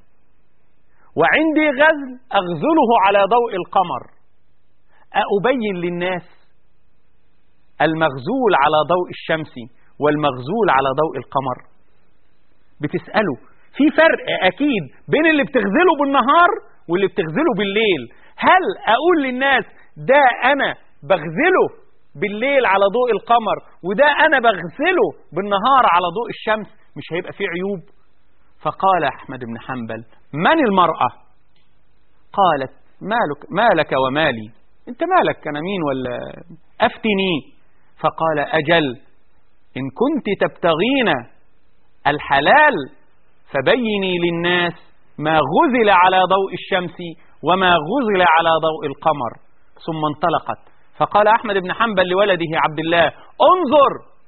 وعندي غزل أغزله على ضوء القمر أبين للناس المغزول على ضوء الشمس والمغزول على ضوء القمر بتسأله في فرق أكيد بين اللي بتغزله بالنهار واللي بتغزله بالليل هل أقول للناس ده أنا بغزله بالليل على ضوء القمر وده أنا بغسله بالنهار على ضوء الشمس مش هيبقى فيه عيوب فقال أحمد بن حنبل من المرأة قالت مالك مالك ومالي انت مالك انا مين ولا افتني فقال اجل ان كنت تبتغين الحلال فبيني للناس ما غزل على ضوء الشمس وما غزل على ضوء القمر ثم انطلقت فقال أحمد بن حنبل لولده عبد الله انظر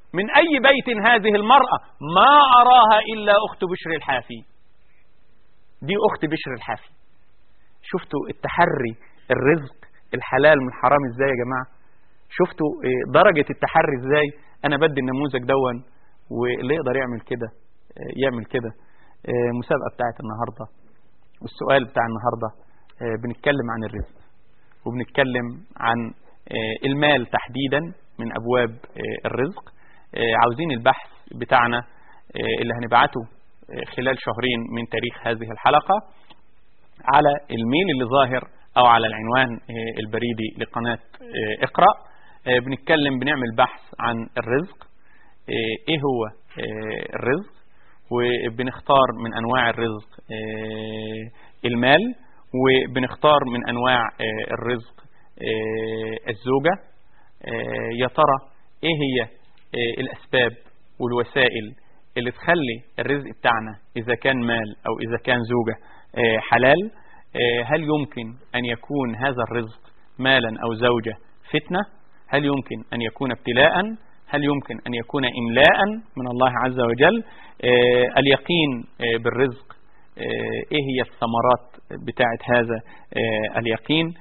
من أي بيت هذه المرأة ما أراها إلا أخت بشر الحافي دي أخت بشر الحافي شفتوا التحري الرزق الحلال من الحرام ازاي يا جماعة شفتوا إيه درجة التحري ازاي انا بدي النموذج دون واللي يقدر يعمل كده إيه يعمل كده إيه مسابقة بتاعت النهاردة والسؤال بتاع النهاردة بنتكلم عن الرزق وبنتكلم عن المال تحديدا من أبواب الرزق عاوزين البحث بتاعنا اللي هنبعته خلال شهرين من تاريخ هذه الحلقة على الميل اللي ظاهر أو على العنوان البريدي لقناة اقرأ بنتكلم بنعمل بحث عن الرزق ايه هو الرزق وبنختار من أنواع الرزق المال وبنختار من أنواع الرزق الزوجة يا ترى ايه هي الأسباب والوسائل اللي تخلي الرزق بتاعنا إذا كان مال أو إذا كان زوجة حلال هل يمكن أن يكون هذا الرزق مالا أو زوجة فتنة هل يمكن أن يكون ابتلاء هل يمكن أن يكون إملاء من الله عز وجل اليقين بالرزق ايه هي الثمرات بتاعت هذا اليقين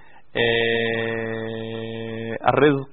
الرزق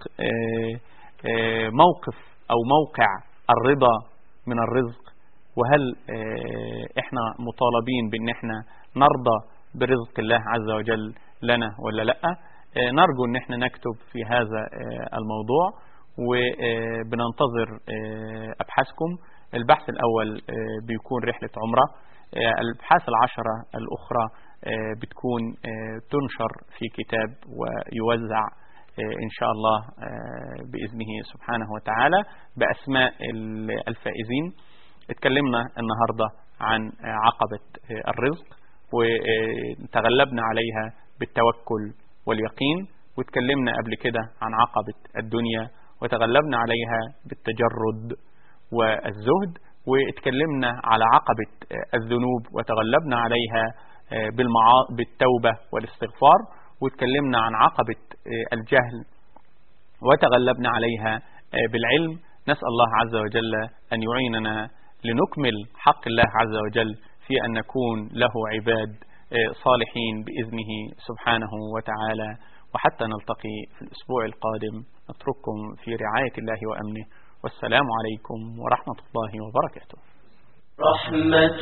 موقف او موقع الرضا من الرزق وهل احنا مطالبين بان احنا نرضى برزق الله عز وجل لنا ولا لا نرجو ان احنا نكتب في هذا الموضوع وبننتظر ابحاثكم البحث الاول بيكون رحلة عمره الابحاث العشرة الاخرى بتكون تنشر في كتاب ويوزع إن شاء الله بإذنه سبحانه وتعالى بأسماء الفائزين اتكلمنا النهاردة عن عقبة الرزق وتغلبنا عليها بالتوكل واليقين واتكلمنا قبل كده عن عقبة الدنيا وتغلبنا عليها بالتجرد والزهد واتكلمنا على عقبة الذنوب وتغلبنا عليها بالتوبة والاستغفار واتكلمنا عن عقبة الجهل وتغلبنا عليها بالعلم نسأل الله عز وجل أن يعيننا لنكمل حق الله عز وجل في أن نكون له عباد صالحين بإذنه سبحانه وتعالى وحتى نلتقي في الأسبوع القادم نترككم في رعاية الله وأمنه والسلام عليكم ورحمة الله وبركاته رحمة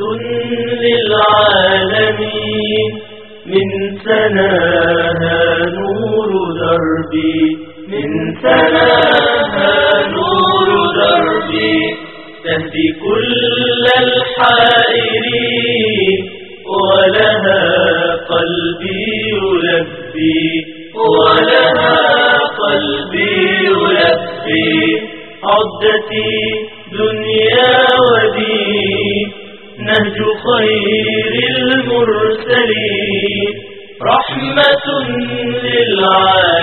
للعالمين من سناها نور دربي من سناها نور دربي تهدي كل الحائرين ولها قلبي يلبي ولها قلبي يلبي عدتي دنيا ودين نهج خير المرسلين رحمة للعالمين